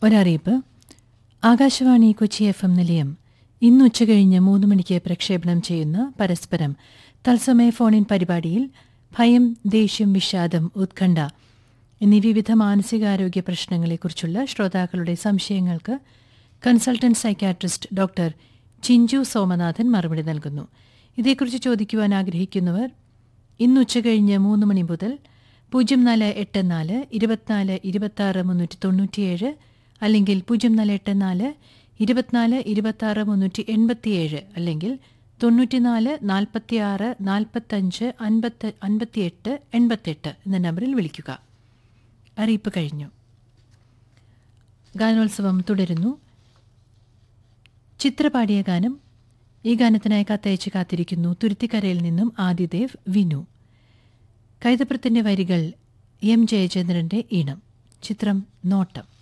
ഒരറിയിപ്പ് Akashvani Kochi F M നിലയം ഇന്ന് ഉച്ചകഴിഞ്ഞ് മൂന്ന് മണിക്ക് പ്രക്ഷേപണം ചെയ്യുന്ന പരസ്പരം തത്സമയ ഫോണിൻ പരിപാടിയിൽ ഭയം ദേഷ്യം വിഷാദം ഉത്കണ്ഠ എന്നീ വിവിധ മാനസികാരോഗ്യ പ്രശ്നങ്ങളെക്കുറിച്ചുള്ള ശ്രോതാക്കളുടെ സംശയങ്ങൾക്ക് consultant psychiatrist doctor Chinchu Somanathan മറുപടി നൽകുന്നു ഇതേക്കുറിച്ച് ചോദിക്കുവാൻ ആഗ്രഹിക്കുന്നവർ ഇന്ന് ഉച്ചകഴിഞ്ഞ് മൂന്ന് മണി മുതൽ പൂജ്യം നാല് എട്ട് നാല് ഇരുപത്തിനാല് ഇരുപത്തി മുന്നൂറ്റി തൊണ്ണൂറ്റിയേഴ് അല്ലെങ്കിൽ പൂജ്യം നാല് എട്ട് നാല് ഇരുപത്തിനാല് ഇരുപത്തി മുന്നൂറ്റി എൺപത്തിയേഴ് അല്ലെങ്കിൽ തൊണ്ണൂറ്റിനാല് നാൽപ്പത്തിയാറ് നാൽപ്പത്തഞ്ച് അൻപത്തി അൻപത്തിയെട്ട് എൺപത്തെട്ട് എന്ന നമ്പറിൽ വിളിക്കുക അറിയിപ്പ് കഴിഞ്ഞു ഗാനോത്സവം തുടരുന്നു ചിത്രപാടിയ ഗാനം ഈ ഗാനത്തിനായി കത്തയച്ച് കാത്തിരിക്കുന്നു തുരുത്തിക്കരയിൽ നിന്നും ആദിദേവ് വിനു കൈതപ്രത്തിന്റെ വരികൾ എം ജയചന്ദ്രന്റെ ഈണം ചിത്രം നോട്ടം